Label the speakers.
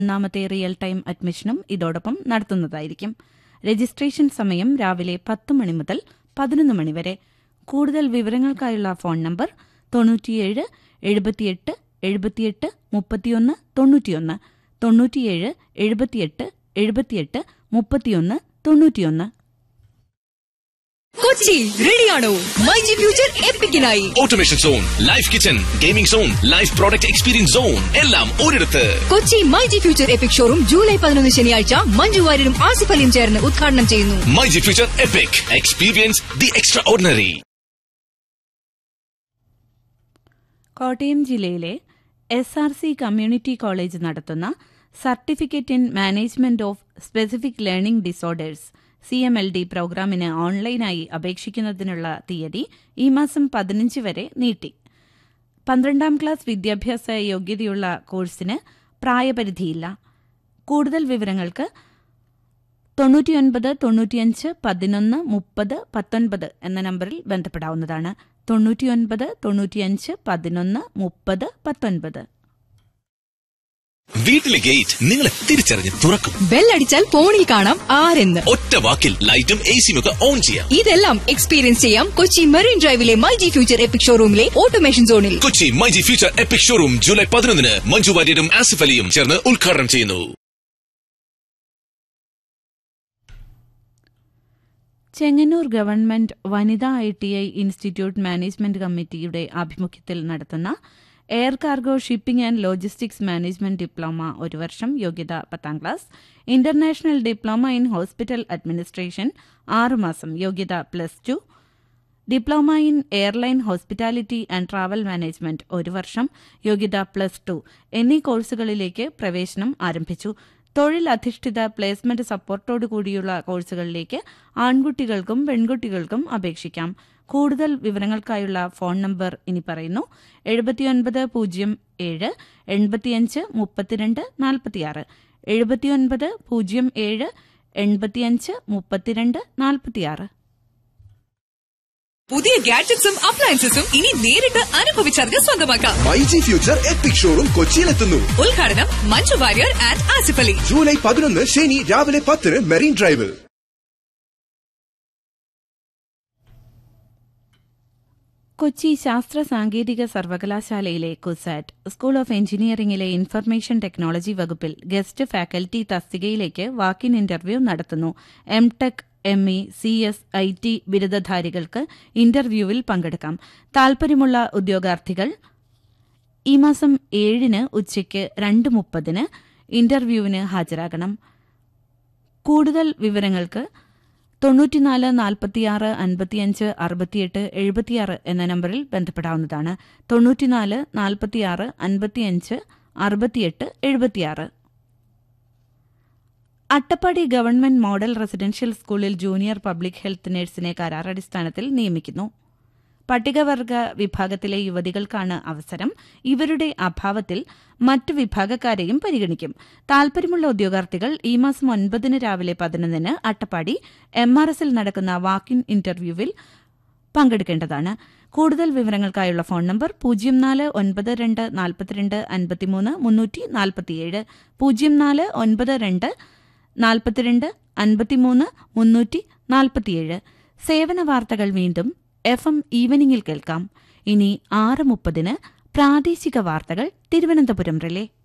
Speaker 1: ഒന്നാമത്തെ real time അഡ്മിഷനും ഇതോടൊപ്പം നടത്തുന്നതായിരിക്കും registration സമയം രാവിലെ പത്ത് മണി മുതൽ പതിനൊന്ന് മണി വരെ കൂടുതൽ വിവരങ്ങൾക്കായുള്ള ഫോൺ നമ്പർ തൊണ്ണൂറ്റിയേഴ് എഴുപത്തിയെട്ട് എഴുപത്തിയെട്ട് മുപ്പത്തിയൊന്ന് തൊണ്ണൂറ്റിയൊന്ന് തൊണ്ണൂറ്റിയേഴ് എഴുപത്തിയെട്ട് എഴുപത്തിയെട്ട് മുപ്പത്തിയൊന്ന് തൊണ്ണൂറ്റിയൊന്ന്
Speaker 2: കൊച്ചി റെഡിയാണോ മൈ ജി ഫ്യൂച്ചർ എപ്പിക്കിനായി
Speaker 3: automation zone life kitchen gaming zone life product experience zone എല്ലാം ഒരിടത്ത്
Speaker 2: Kochi my G future epic showroom July പതിനൊന്ന് ശനിയാഴ്ച മഞ്ജു വാര്യരും ആസിഫ് അലിയും ചേർന്ന് ഉദ്ഘാടനം ചെയ്യുന്നു
Speaker 3: my G future epic experience the extraordinary
Speaker 1: Kottayam ജില്ലയിലെ S R C community college നടത്തുന്ന certificate in management of specific learning disorders C M L D പ്രോഗ്രാമിന് ഓൺലൈനായി അപേക്ഷിക്കുന്നതിനുള്ള തീയതി ഈ മാസം പതിനഞ്ച് വരെ നീട്ടി പന്ത്രണ്ടാം ക്ലാസ് വിദ്യാഭ്യാസ യോഗ്യതയുള്ള കോഴ്സിന് പ്രായപരിധിയില്ല കൂടുതൽ വിവരങ്ങൾക്ക് തൊണ്ണൂറ്റിയൊൻപത് തൊണ്ണൂറ്റിയഞ്ച് പതിനൊന്ന് മുപ്പത് പത്തൊൻപത് എന്ന നമ്പറിൽ ബന്ധപ്പെടാവുന്നതാണ് തൊണ്ണൂറ്റിയൊൻപത് തൊണ്ണൂറ്റിയഞ്ച് പതിനൊന്ന് മുപ്പത് പത്തൊൻപത്
Speaker 3: വീട്ടിലെ ഗേറ്റ് നിങ്ങളെ തിരിച്ചറിഞ്ഞ് തുറക്കും
Speaker 2: ബെല്ലടിച്ചാൽ ഫോണിൽ കാണാം ആരെന്ന്
Speaker 3: ഒറ്റ വാക്കിൽ ലൈറ്റും എ സിയും ഒക്കെ ഓൺ ചെയ്യാം
Speaker 2: ഇതെല്ലാം എക്സ്പീരിയൻസ് ചെയ്യാം കൊച്ചി മെറീൻ ഡ്രൈവിലെ മൈ ജി ഫ്യൂച്ചർ എപ്പിക് ഷോറൂമിലെ ഓട്ടോമേഷൻ സോണിൽ
Speaker 3: Kochi my G future epic showroom July പതിനൊന്നിന് മഞ്ജു വാര്യരും ആസിഫ് അലിയും ചേർന്ന് ഉദ്ഘാടനം ചെയ്യുന്നു
Speaker 1: ചെങ്ങന്നൂർ ഗവൺമെന്റ് വനിതാ I T I institute management കമ്മിറ്റിയുടെ ആഭിമുഖ്യത്തിൽ നടത്തുന്ന air cargo shipping and logistics management diploma ഒരു വർഷം യോഗ്യത പത്താം class international diploma in hospital administration ആറുമാസം യോഗ്യത plus two diploma in airline hospitality and travel management ഒരു വർഷം യോഗ്യത പ്ലസ് ടു എന്നീ കോഴ്സുകളിലേക്ക് പ്രവേശനം ആരംഭിച്ചു തൊഴിൽ അധിഷ്ഠിത പ്ലേസ്മെന്റ് സപ്പോർട്ടോടു കൂടിയുള്ള കോഴ്സുകളിലേക്ക് ആൺകുട്ടികൾക്കും പെൺകുട്ടികൾക്കും അപേക്ഷിക്കാം കൂടുതൽ വിവരങ്ങൾക്കായുള്ള ഫോൺ നമ്പർ ഇനി പറയുന്നു എഴുപത്തിയൊൻപത് പൂജ്യം ഏഴ് എൺപത്തിയഞ്ച് മുപ്പത്തിരണ്ട് നാൽപ്പത്തിയാറ് എഴുപത്തിയൊൻപത് പൂജ്യം ഏഴ് എൺപത്തിയഞ്ച് മുപ്പത്തിരണ്ട് നാൽപ്പത്തിയാറ്
Speaker 2: പുതിയ ഗാഡ്ജറ്റ്സും അപ്ലയൻസസും ഇനി നേരിട്ട് അനുഭവിച്ചറിഞ്ഞ് സ്വന്തമാക്കാം
Speaker 4: my G future epic showroom കൊച്ചിയിലെത്തുന്നു
Speaker 2: ഉദ്ഘാടനം മഞ്ജു വാര്യർ ആൻഡ് ആസിഫ് അലി
Speaker 4: ജൂലൈ പതിനൊന്ന് ശനി രാവിലെ പത്തിന് മെറീൻ ഡ്രൈവിൽ
Speaker 1: കൊച്ചി ശാസ്ത്ര സാങ്കേതിക സർവകലാശാലയിലെ കുസാറ്റ് സ്കൂൾ ഓഫ് എഞ്ചിനീയറിംഗിലെ ഇൻഫർമേഷൻ ടെക്നോളജി വകുപ്പിൽ ഗസ്റ്റ് ഫാക്കൽറ്റി തസ്തികയിലേക്ക് വാക്കിൻ ഇന്റർവ്യൂ നടത്തുന്നു M tech M E C S I T ബിരുദധാരികൾക്ക് ഇന്റർവ്യൂവിൽ പങ്കെടുക്കാം താൽപര്യമുള്ള ഉദ്യോഗാർത്ഥികൾ ഈ മാസം ഏഴിന് ഉച്ചയ്ക്ക് രണ്ട് മുപ്പതിന് ഇന്റർവ്യൂവിന് ഹാജരാകണം കൂടുതൽ വിവരങ്ങൾക്ക് തൊണ്ണൂറ്റിനാല് നാൽപ്പത്തിയാറ് അൻപത്തിയഞ്ച് അറുപത്തിയെട്ട് എഴുപത്തിയാറ് എന്ന നമ്പറിൽ ബന്ധപ്പെടാവുന്നതാണ് തൊണ്ണൂറ്റിനാല് നാൽപ്പത്തിയാറ് അൻപത്തിയഞ്ച് അറുപത്തിയെട്ട് എഴുപത്തിയാറ് അട്ടപ്പാടി ഗവൺമെന്റ് മോഡൽ റെസിഡൻഷ്യൽ സ്കൂളിൽ ജൂനിയർ പബ്ലിക് ഹെൽത്ത് നഴ്സിനെ കരാറടിസ്ഥാനത്തിൽ നിയമിക്കുന്നു പട്ടികവർഗ വിഭാഗത്തിലെ യുവതികൾക്കാണ് അവസരം ഇവരുടെ അഭാവത്തിൽ മറ്റു വിഭാഗക്കാരെയും പരിഗണിക്കും താൽപര്യമുള്ള ഉദ്യോഗാർത്ഥികൾ ഈ മാസം ഒൻപതിന് രാവിലെ പതിനൊന്നിന് അട്ടപ്പാടി എം ആർ എസിൽ നടക്കുന്ന വാക്കിൻ ഇന്റർവ്യൂവിൽ പങ്കെടുക്കേണ്ടതാണ് കൂടുതൽ വിവരങ്ങൾക്കായുള്ള ഫോൺ നമ്പർ പൂജ്യം നാല് ഒൻപത് രണ്ട് നാൽപ്പത്തിരണ്ട് അൻപത്തിമൂന്ന് മുന്നൂറ്റി നാൽപ്പത്തിയേഴ് പൂജ്യം നാല് ഒൻപത് രണ്ട് നാൽപ്പത്തിരണ്ട് അൻപത്തിമൂന്ന് മുന്നൂറ്റി നാൽപ്പത്തിയേഴ് സേവന വാർത്തകൾ വീണ്ടും എഫ് എം ഈവനിംഗിൽ കേൾക്കാം ഇനി ആറ് മുപ്പതിന് പ്രാദേശിക വാർത്തകൾ തിരുവനന്തപുരം റിലേ